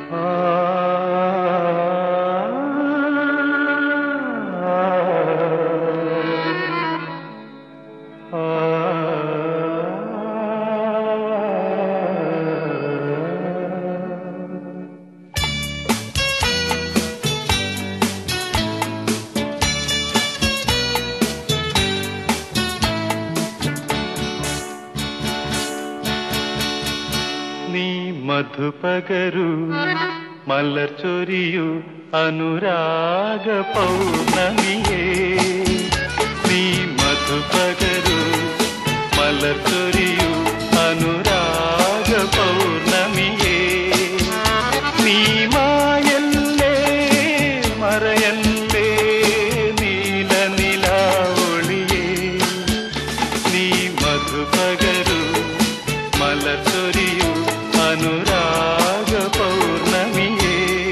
നീ മധുപകരു മലർ ചൊരിയു അനുരാഗ പൗർണമിയേ നീ മധുപകരു മലർ ചൊരിയു അനുരാഗ പൗർണമിയേ നീ മായല്ലേ മറയല്ലേ നീല നിലാവൊളിയേ നീ മധുപകരു മലച്ചൊരിയു അനുരാഗ പൗർണമിയേ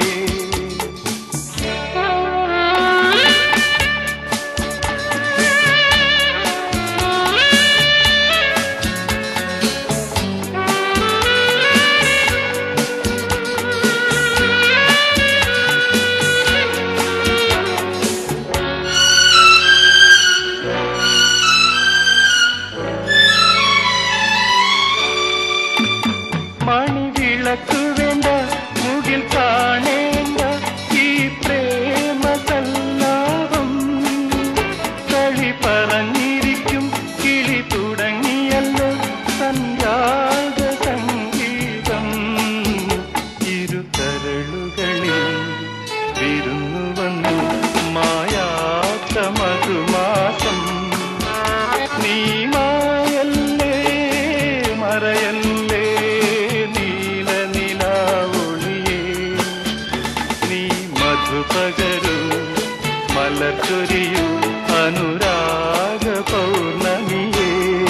മണിവിളക്ക് വേണ്ട മുകിൽ കാണേണ്ട ഈ പ്രേമ സല്ലാപം കളി പറഞ്ഞിരിക്കും കിളി തുടങ്ങിയല്ലോ സംജാത സംഗീതം ഇരുകരളുകളിൽ വിരുന്നു വന്നു മായാത്ത മധുമാസം നീ മായല്ലേ മറയല്ലേ നീല നിലാവൊളിയേ നീ മധുപകരു മലച്ചൊരിയു അനുരാഗ പൗർണമിയേ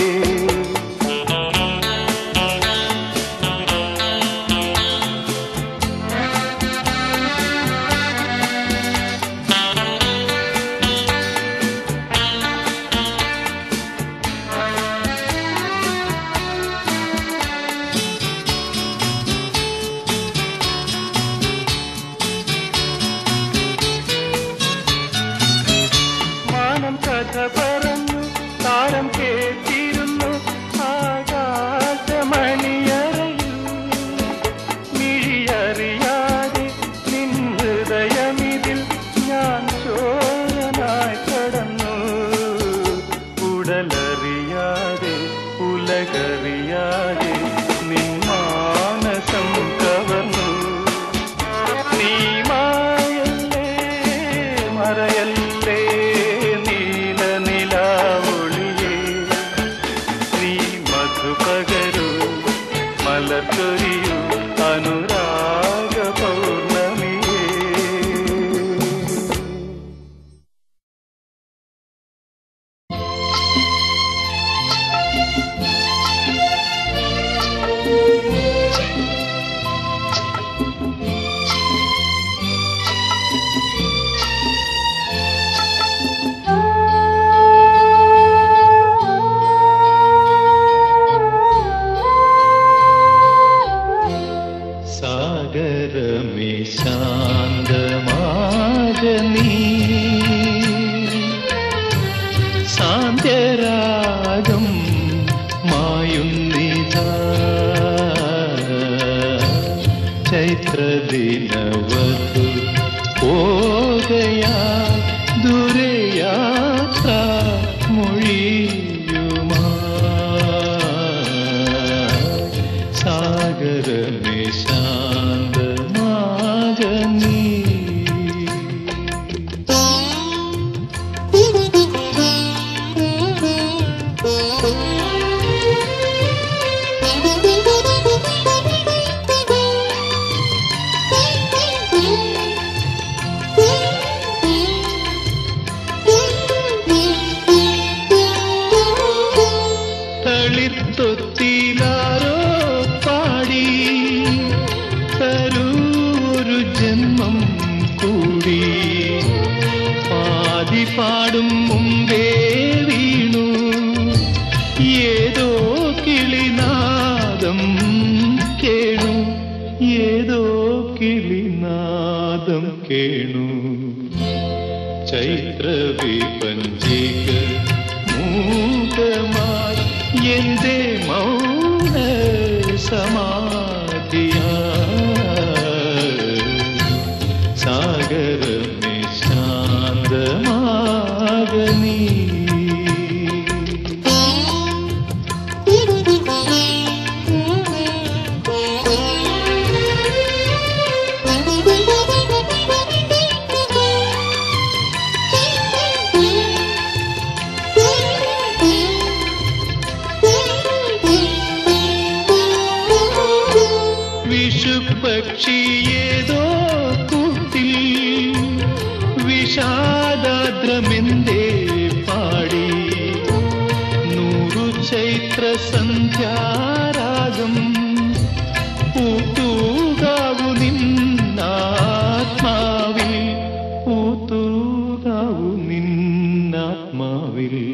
മാനം കഥ പറഞ്ഞു താരം കേട്ടിരുന്നു ആകാശമണിയറയിൽ മിഴിയറിയാതെ നിൻ ഹൃദയമിതിൽ ഞാൻ ചോരനായി കടന്നു ഉടലറിയാതെ ഉലകറിയാതെ നിൻ മാനസം കവർന്നു നീ മായല്ലേ മറയല്ലേ നീല നിലാവൊളിയേ നീ മധുപകരു മലച്ചൊരിയു അനുരാഗ പൗർണമിയേ സാഗരമേ ശാന്തമാക നീ സാന്ത്യരാഗം മായുന്നിതാ ചൈത്രദിനവധു പോകയാ ദുരയാത്ര മൊഴിയുമാ സാഗരമേ ശാന്തമാക നീ തളിർത്തൊത്തിലാരോ പാടി തര കേണു ചൈത്രവിപഞ്ചിക മൂകമായി എന്റെ മൗന സമാധിയാ സാഗരമേ ശാന്തമാകനീ വിഷുപക്ഷിയേതോ കൂട്ടിൽ വിഷാദാദ്രമെന്തേ പാടി നൂറു ചൈത്ര സന്ധ്യാരാഗം പൂത്തൂകാവു നിന്നാത്മാവിൽ പൂത്തൂകാവു നിന്നാത്മാവിൽ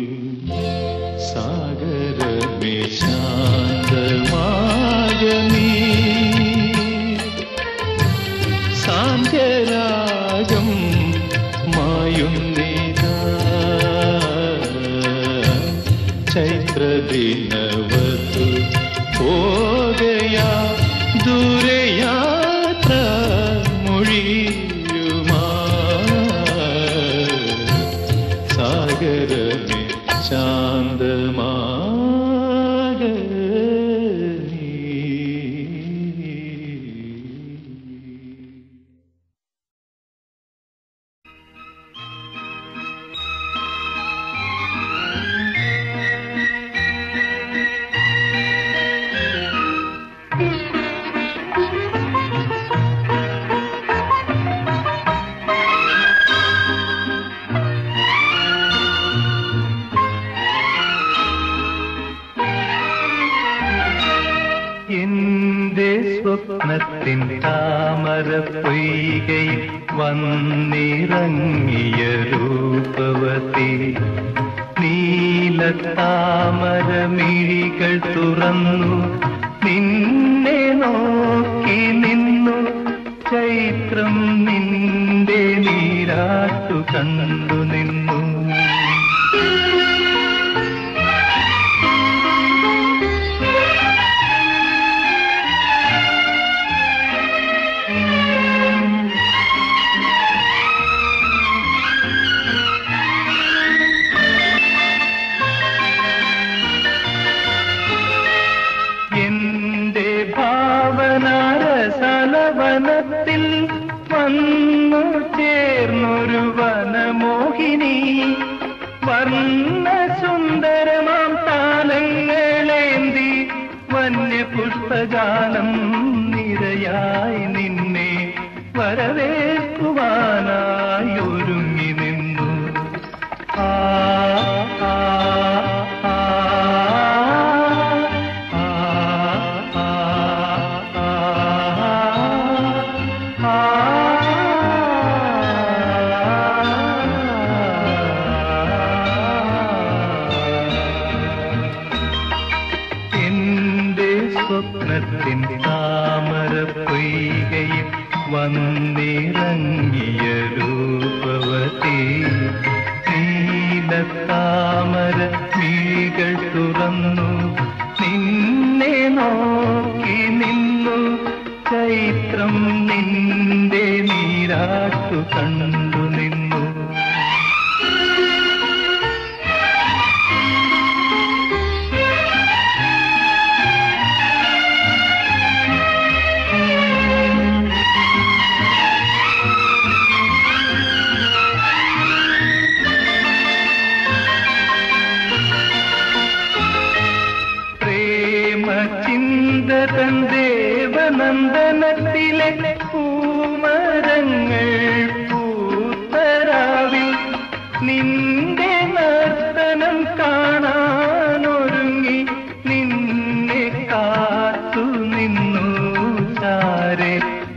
സാഗരമേ ശാന്തമാകനീ സാന്ധ്യരാഗം മായുന്നേതാ ചൈത്രദിനവതു പോകയാ ദൂരയാത്ര മൊഴിയുമാ സാഗരമേ ശാന്തമാകനീ എന്റെ സ്വപ്നത്തിൻ താമര പൊയ്കയിൽ വന്നിറങ്ങിയ രൂപവതി നീലത്താമര മിഴികൾ തുറന്നു നിന്നെ നോക്കി നിന്നു ചൈത്രം നിന്റെ നീരാട്ടു കണ്ടു നിന്നു എന്റെ ഭാവനാരസലവനത്തിൽ വന്നു ചേർന്നൊരു വനമോഹിനി വർണ്ണ സുന്ദരമാം താലങ്ങളേന്തി വന്യപുഷ്പജാലം നിരയായി നിന്നെ വരവേൽക്കുവാനായി ഒരുങ്ങി നിന്നു ആ ആ ആ ആ ആ ആ എന്റെ സ്വപ്നത്തിൻ താമര പൊയ്കയിൽ വന്നിറങ്ങിയ രൂപവതി നീലത്താമര മിഴികൾ തുറന്നു നിന്നെ നോക്കി നിന്നു ചൈത്രം നിന്റെ നീരാട്ടു കണ്ടു നിന്നു പ്രേമ ചിന്തതൻ ദേവനന്ദനത്തിലെ പൂമരങ്ങൾ പൂത്തരാവിൽ നിന്റെ നർത്തനം കാണാനൊരുങ്ങി നിന്നെ കാത്തു നിന്നു ചാരെ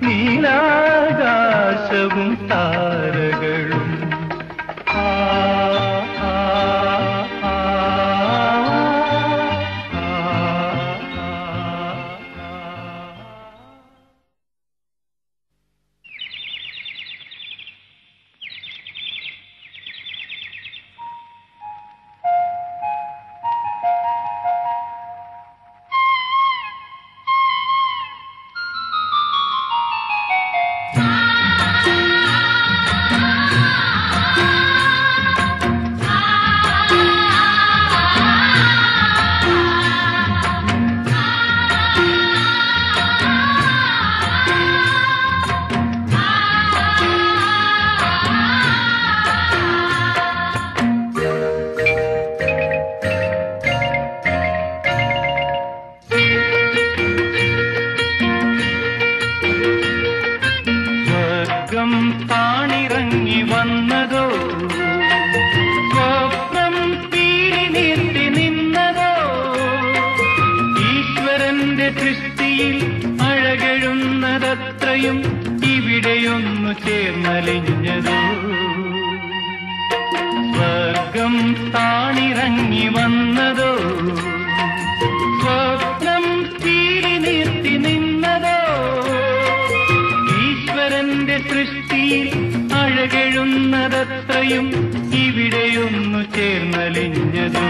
നീലാകാശവും താരകളും ആ ആ ആ ആ ചേർന്നലിഞ്ഞതോ സ്വർഗം താണിറങ്ങി വന്നതോ സ്വപ്നം തീരി നിർത്തി നിന്നതോ ഈശ്വരന്റെ സൃഷ്ടിയിൽ അഴകെഴുന്നതത്രയും ഇവിടെയൊന്നു ചേർന്നലിഞ്ഞതോ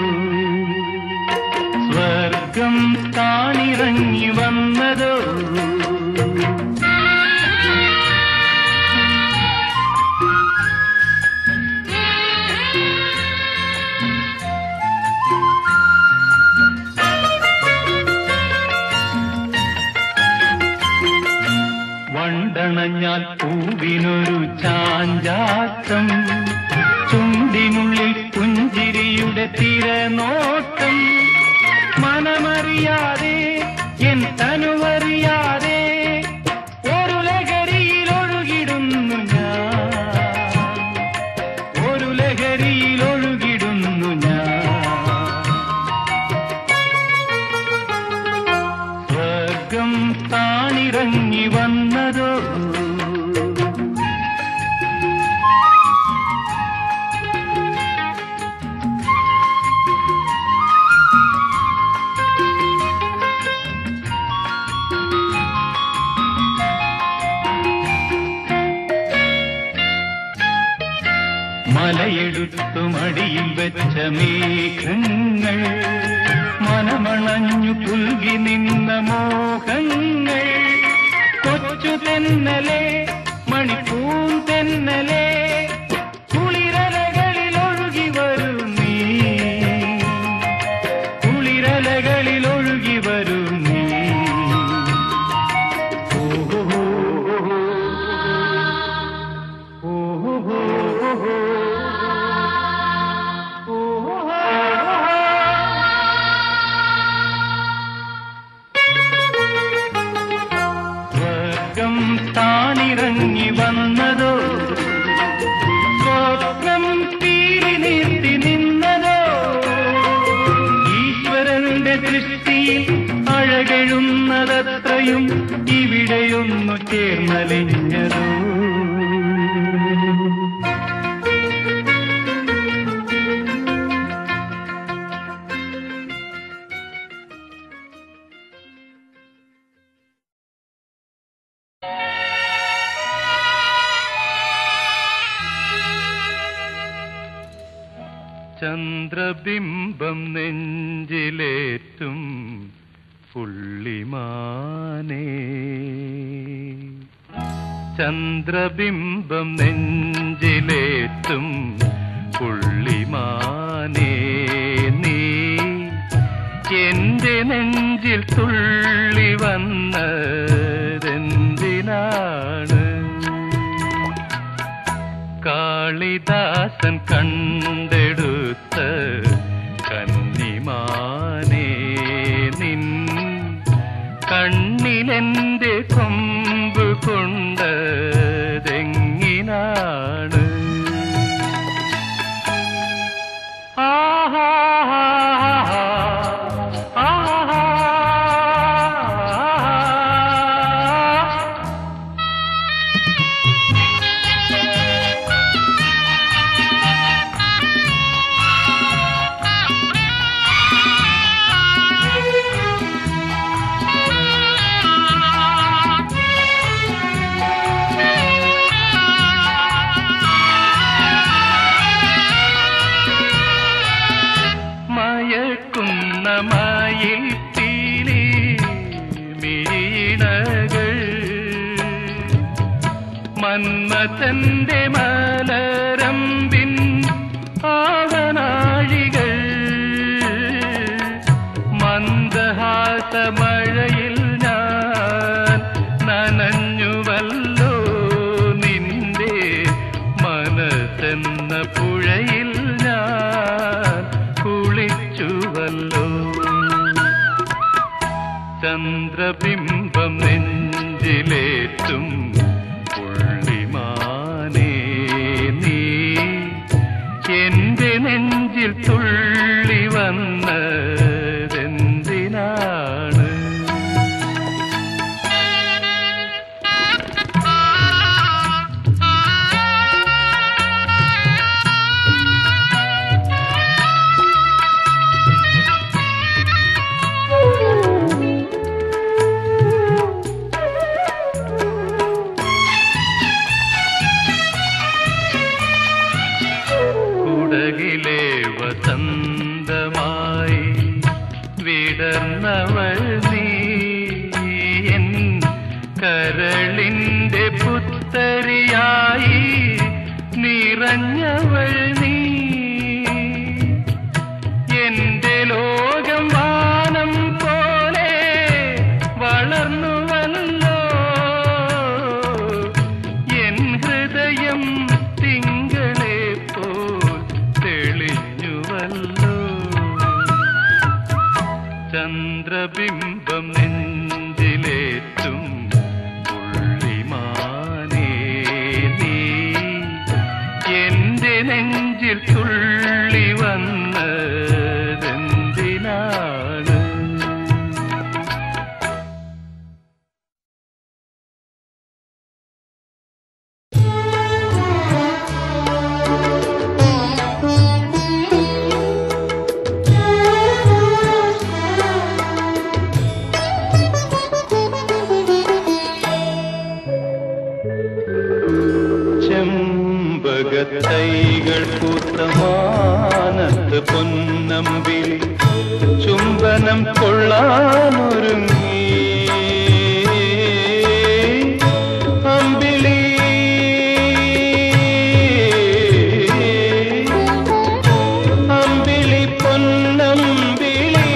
സ്വർഗം താണിറങ്ങി വന്നതോ വണ്ടണഞ്ഞാൽ പൂവിനൊരു ചാഞ്ചാട്ടം ചുണ്ടിനുള്ളിൽ പുഞ്ചിരിയുടെ തിരനോട്ടം മനമറിയാതെ എൻ തനുവറിയാതെ ഒരു ലഹരിയിൽ ഒഴുകിടുന്നു ഞാൻ ഒരു ലഹരിയിൽ ഒഴുകിടുന്നു ഞാൻ സ്വർഗം താണിറങ്ങി വന്നതോ മലയെടുത്തു മടിയിൽ വെച്ച മേഘങ്ങൾ മനമണഞ്ഞു പുൽകി നിന്ന മോഹങ്ങൾ കൊച്ചു തെന്നലെ മണിപ്പൂൻ തെന്നലെ കുളിരലകളിൽ ഒഴുകി വരും നീ കുളിരലകളിൽ ഒഴുകി വരും നീ ഓഹോ ഓഹോ സ്വർഗം താണിറങ്ങി വന്നതോ സ്വപ്നം തീരി നിർത്തി നിന്നതോ ഈശ്വരന്റെ ദൃഷ്ടിയിൽ അഴകെഴുന്നതത്രയും ഇവിടെയൊന്നു ചേർന്നലിഞ്ഞതോ ചന്ദ്രബിംബം നെഞ്ചിലേറ്റും പുള്ളിമാനേ ചന്ദ്രബിംബം നെഞ്ചിലേറ്റും പുള്ളിമാനേ നീ എന്റെ നെഞ്ചിൽ തുള്ളി വന്നതെന്തിനാണ് കാളിദാസൻ കണ്ടെടുത്ത കന്നിമാനേ നിൻ കണ്ണിലെന്റെ കൊമ്പ് കൊണ്ടതെങ്ങിനാണ് ആഹാ ആഹാ മയക്കുന്ന മയിൽ പീലി മീണകൾ മന്മഥന്റെ മലരമ്പിൻ ആവനാഴികൾ മന്ദഹാസമഴയിൽ ഞാൻ നനഞ്ഞുവല്ലോ നിന്റെ മനസ്സെന്ന പുഴയിൽ ഞാൻ കുളിച്ചുവല്ലോ ചന്ദ്രബിംബം നെഞ്ചിലേറ്റും പുള്ളിമാനേ നീ എന്റെ കരളിന്റെ പുത്തരിയായി നിറഞ്ഞവൾ നീ എന്റെ ലോകം വാനം പോലെ വളർന്നുവല്ലോ എൻ ഹൃദയം തിങ്കളെ പോൽ തെളിഞ്ഞുവല്ലോ ചന്ദ്രബിംബം നെഞ്ചിലേറ്റും പുള്ളിമാനേ നീ എന്റെ നെഞ്ചിൽ തുള്ളി വന്നതെന്തിനാണ് ചെമ്പകത്തൈകൾ പൂത്തമാനത്ത് പൊന്നമ്പിളി ചുംബനം കൊള്ളാനൊരുങ്ങി അമ്പിളി അമ്പിളി പൊന്നമ്പിളി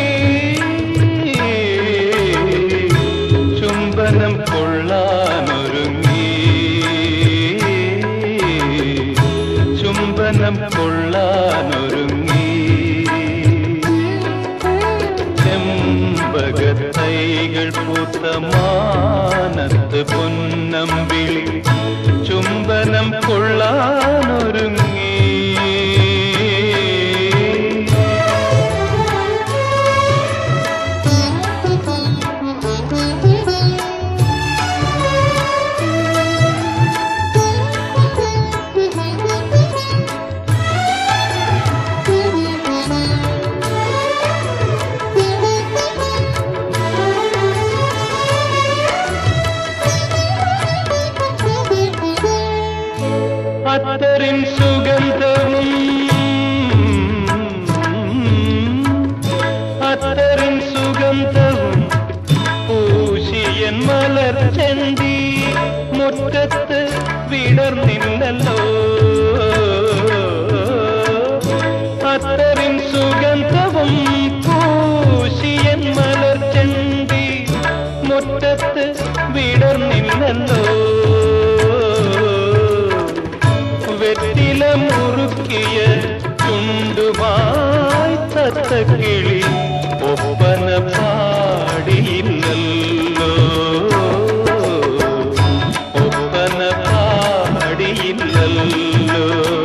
ചുംബനം കൊള്ളാനൊരുങ്ങി ചുംബനം കൊള്ളാനൊരുങ്ങി ചെമ്പകത്തൈകൾ പൂത്ത മാനത്ത് പൊന്നമ്പിളി ചുംബനം കൊള്ളാനൊരുങ്ങി അത്തറിൻ സുഗന്ധവും അത്തറിൻ സുഗന്ധവും പൂശിയൻ മലർച്ചെണ്ടി മുറ്റത്ത് വിടർന്നില്ലല്ലോ അത്തറിൻ സുഗന്ധവും പൂശിയൻ മലർച്ചെണ്ടി മുറ്റത്ത് വിടർന്നില്ലല്ലോ വെറ്റില മുറുക്കിയ ചുണ്ടുമായി തത്തക്കിളി ഒപ്പന പാടിയില്ലല്ലോ ഒപ്പന പാടിയില്ലല്ലോ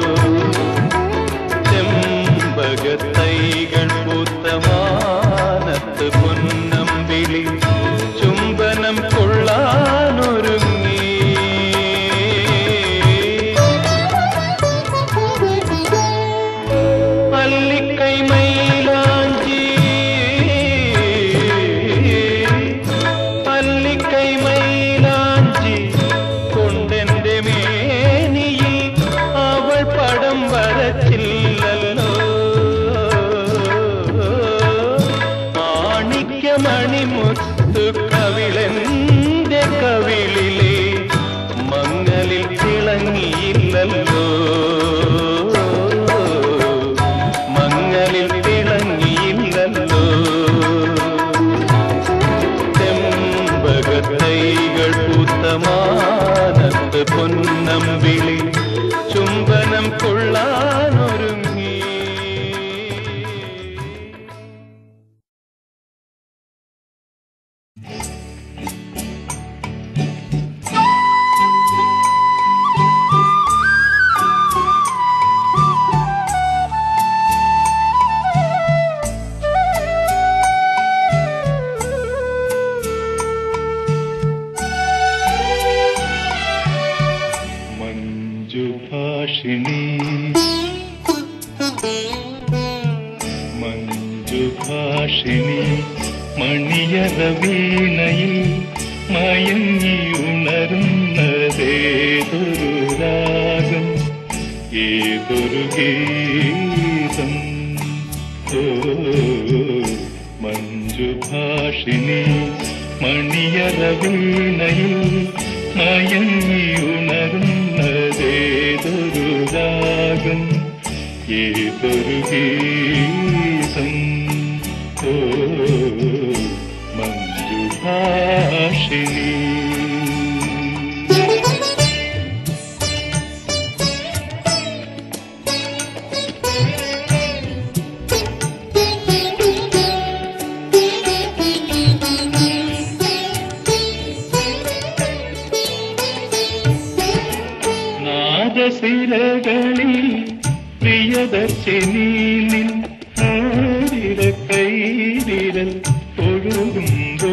ചെമ്പകത്തൈകൾ പൂത്തമാനത്ത് പൊന്നമ്പിളി ചുംബനം കൊള്ളാനൊരുങ്ങി പല്ലിക്കൈ മൈലാഞ്ചി പല്ലിക്കൈ മൈലാഞ്ചി കൊണ്ടെന്റെ മേനിയിൽ അവൾ പടം വരച്ചില്ലല്ലോ മാണിക്യമണിമുത്തു കവിളെന്റെ കവിളിലെ മങ്ങലിൽ തിളങ്ങിയില്ലല്ലോ മങ്ങലിൽ തിളങ്ങിയില്ലല്ലോ ചെമ്പകത്തൈകൾ പൂത്തമാനത്ത് പൊന്നമ്പിളി ചുംബനം കൊള്ളാനൊരുങ്ങി മഞ്ജുഭാഷിണി മഞ്ജുഭാഷിണി മണിയറ വീണയിൽ മയങ്ങി ഉണരുന്നതേതൊരു രാഗം ഏതൊരു ഗീതം ഓ മഞ്ജുഭാഷിണി മണിയറ മണിയറവീണയിൽ മയങ്ങിയുണരുന്നതേതൊരു രാഗം ഏതൊരു ഗീതം ഓ മഞ്ജുഭാഷിണി നാദശിരകളിൽ പ്രിയദർശിനിൽ ഓരിര കൈവിരൽ ഒഴുകുമ്പോ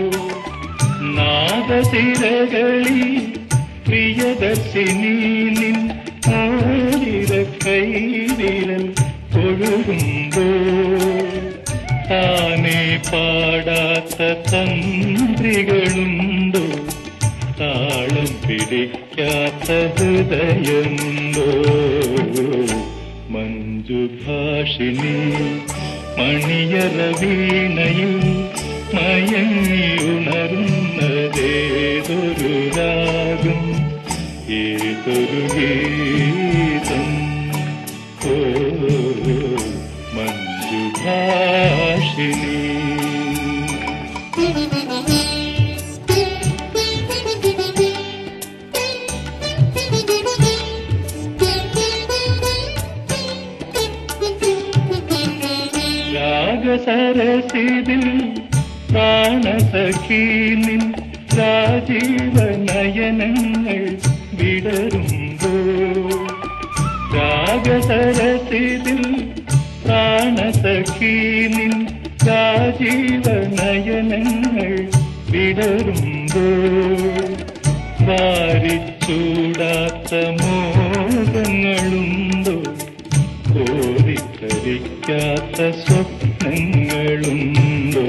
നാദശിരകളിൽ പ്രിയദർശിനിൽ ഓരിര കൈവിരൽ ഒഴുകുമ്പോ താനെ പാടാത്ത തന്ത്രികളുണ്ടോ താളം പിടിക്കാത്ത ഹൃദയമുണ്ടോ മഞ്ജുഭാഷിണി മണിയറ വീണയിൽ മയങ്ങിയുണർന്നതേതൊരു രാഗം ഏതൊരു ഗീതം ഓ മഞ്ജുഭാഷിണി രാഗസരസിതിൽ പ്രാണസഖീനിൻ രാജീവനയനങ്ങൾ വിടരുമ്പോ രാഗസരസിതിൽ പ്രാണസഖീനിൻ രാജീവനയനങ്ങൾ വിടരുമ്പോ വാരിച്ചൂടാത്ത മോഹങ്ങളുണ്ടോ കോരിക്കരിക്കാത്ത സ്വപ്നങ്ങളുണ്ടോ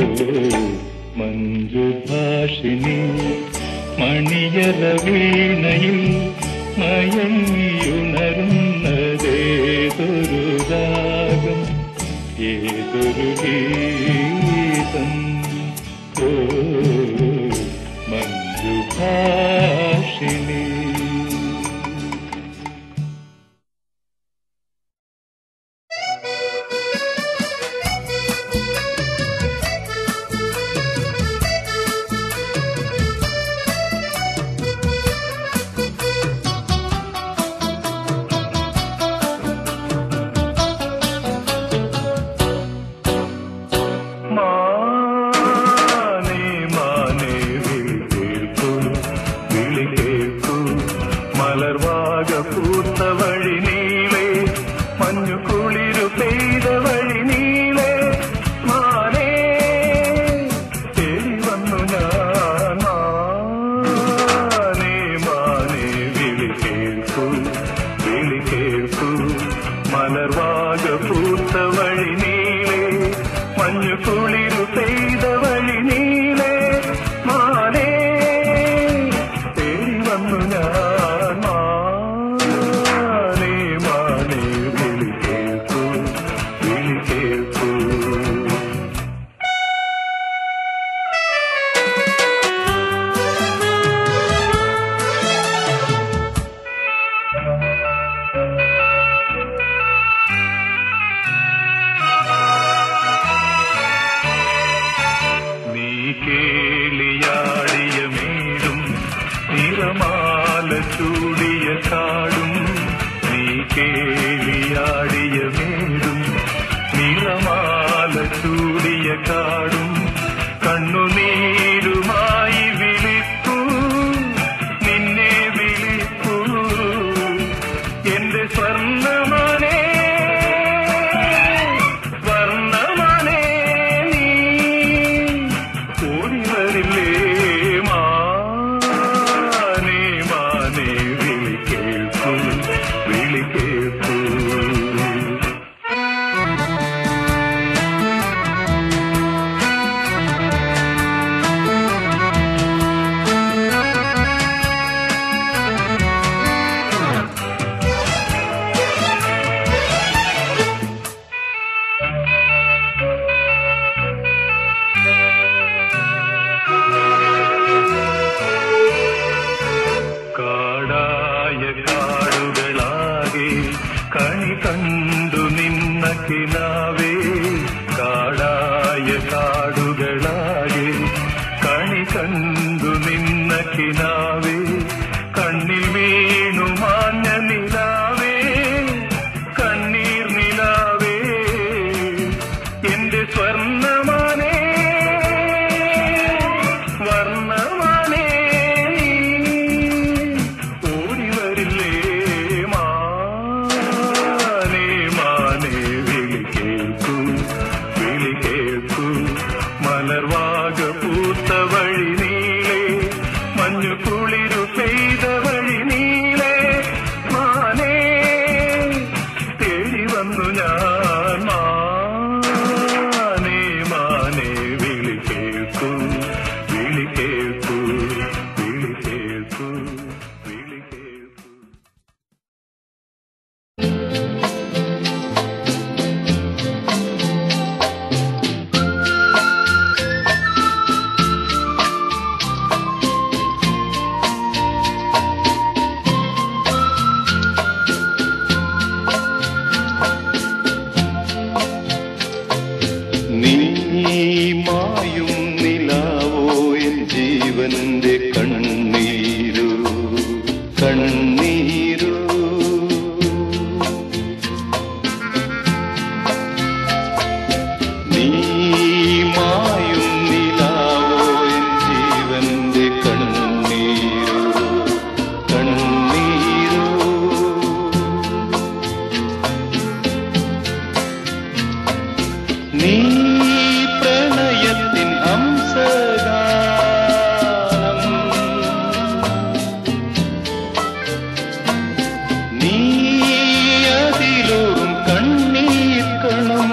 മഞ്ജുഭാഷിണി മണിയറ വീണയിൽ മയങ്ങിയുണർന്നതേതൊരു രാഗം ഏതൊരു ഗീതം ഓ മഞ്ജുഭാഷിണി മാനേ മാനേ വിളി കേൾക്കൂ വിളി കേൾക്കൂ മലർവാക പൂത്ത വഴി നീളെ മഞ്ഞു കുളിരു പെയ്ത വഴി നീളെ മാനേ തേടി വന്നു ഞാൻ മാനേ മാനേ വിളി കേൾക്കൂ വിളി കേൾക്കൂ മലർവാക പൂത്ത വഴി നീളെ മഞ്ഞു കുളിരു പെയ്ത വഴി നീളെ മാനേ തേടി വന്നു ഞാൻ മാനേ മാനേ വിളി കേൾക്കൂ വിളി കേൾക്കൂ നീ കേളിയാടിയ മേടും നിറമാല ചൂടിയ കാടും നീ കേളിയാടിയ മേടും നിറമാല ചൂടിയ കാടും കണ്ണുനീരുമായി വിളിപ്പൂ നിന്നെ വിളിപ്പൂ എന്റെ സ്വർണ്ണമാനേ സ്വർണ്ണമാനേ നീ ഓടി വരില്ലേ മാനേ മാനേ കിനാവേ കണ്ണിൽ വീണു മാഞ്ഞ നിലാവേ കണ്ണീർ നിലാവേ എന്റെ സ്വർണ്ണമാനേ വർണ്ണമാനേ ഓടി വരില്ലേ മാനേ മാനേ വിളി കേൾക്കൂ വിളി കേൾക്കൂ മലർവാക പൂത്ത വഴി നീളെ മഞ്ഞു കുളിരു പെയ്ത വഴി നീളെ മാനേ തേടി വന്നു ഞാൻ മാനേ മാനേ വിളി കേൾക്കൂ വിളി കേൾക്കൂ വിളി കേൾക്കൂ വിളി കേൾക്കൂ നീ മായും നിലാവോ എൻ ജീവന്റെ കണ്ണീരു കണ്ണീരു നീ മായും നിലാവോ എൻ ജീവന്റെ കണ്ണീരു കണ്ണീരു നീ പ്രണയത്തിൻ ഹംസഗാനം നീ അതിലൂറും കണ്ണീർ കണം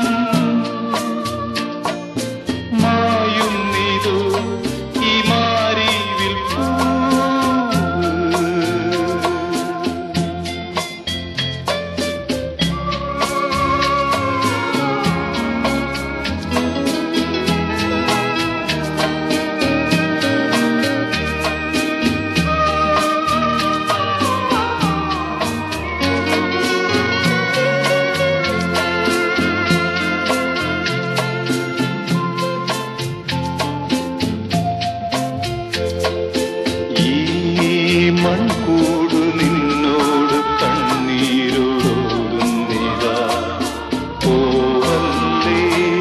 മായും നീതു ഈ മാറിവിൽ പൂവ് ഈ മൺകൂടു നിന്നോട് കണ്ണീരോടുന്നിതാ പോവല്ലേ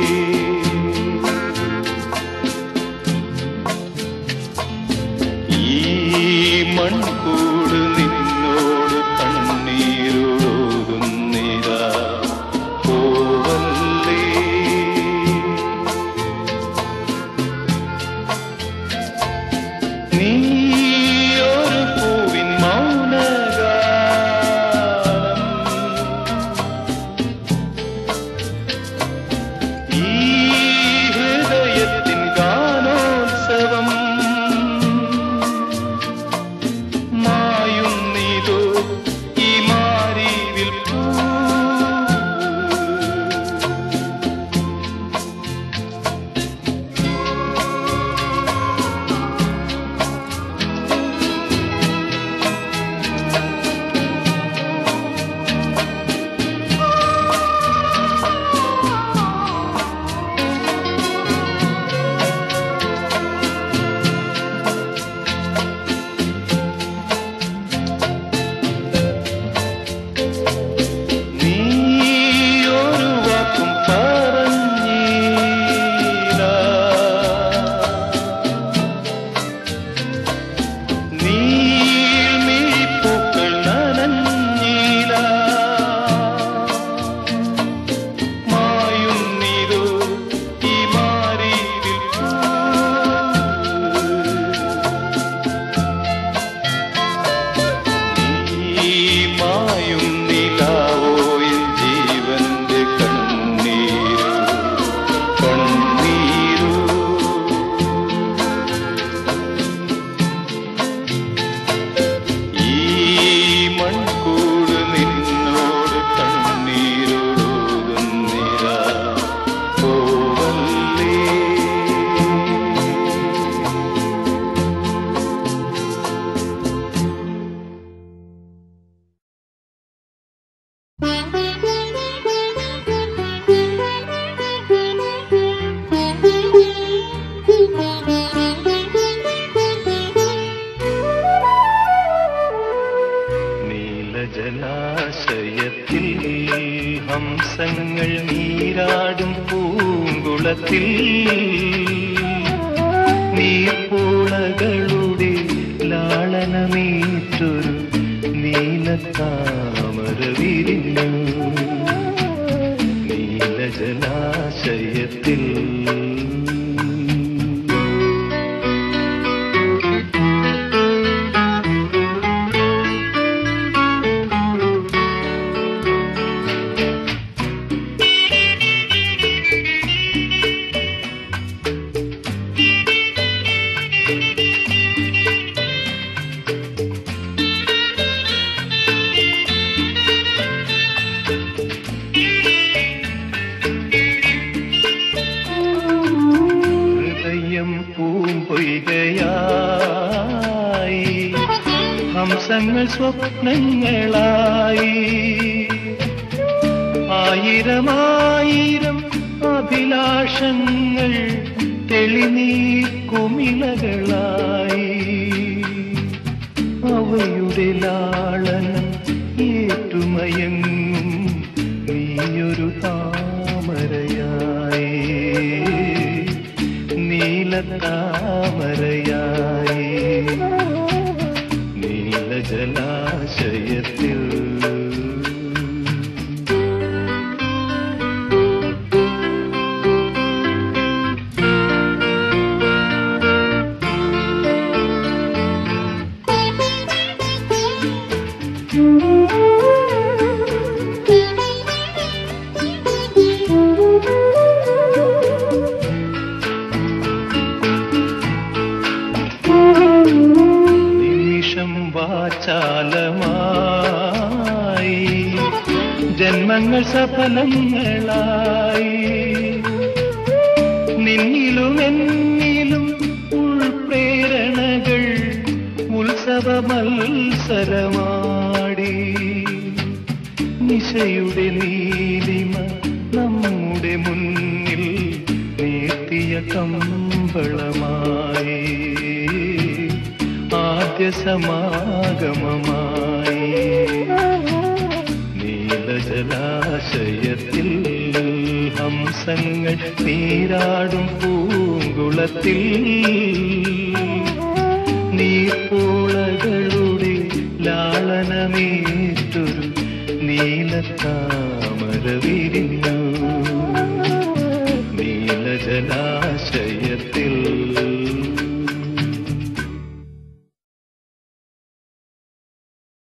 ഈ മൺകൂട് നിന്നോട് കണ്ണീരോടുന്നിതാ പോവല്ലേ നീ ഒരു പൂവിൻ മൗനഗാനം ഈ ഹൃദയത്തിൻ ഗാനോത്സവം മാ ഹംസങ്ങൾ നീരാടും പൂങ്കുളത്തിൽ നീർപ്പൂളകളുടെ ലാളനമേറ്റൊരു നീലത്താമര വിരിഞ്ഞു നീലജലാശയത്തിൽ ഹൃദയം പൂമ്പൊയ്കയായി ഹംസങ്ങൾ സ്വപ്നങ്ങളായി ആയിരമായിരം അഭിലാഷങ്ങൾ തെളിനീക്കുമിളകളായി അവയുടെ ലാളനം ഏറ്റുമയങ്ങും നീയൊരു താമരയായി നീലത്താമരയായി നീലജലാശയത്തിൽ നിമിഷം വാചാലമായി ജന്മങ്ങൾ സഫലങ്ങളായി നിന്നിലും എന്നിലും ഉൾപ്രേരണകൾ ഉത്സവ മത്സരമാടി നിശയുടെ നീലിമ നമ്മുടെ മുന്നിൽ നീട്ടിയ കമ്പളമായി ആദ്യ സമാഗമമായി നീലജലാശയത്തിൽ ഹംസങ്ങൾ നീരാടും പൂങ്കുളത്തിൽ നീർപ്പോളകളുടെ ലാളനമേറ്റൊരു നീലത്താമര വിരിഞ്ഞു നീലജലാശയത്തിൽ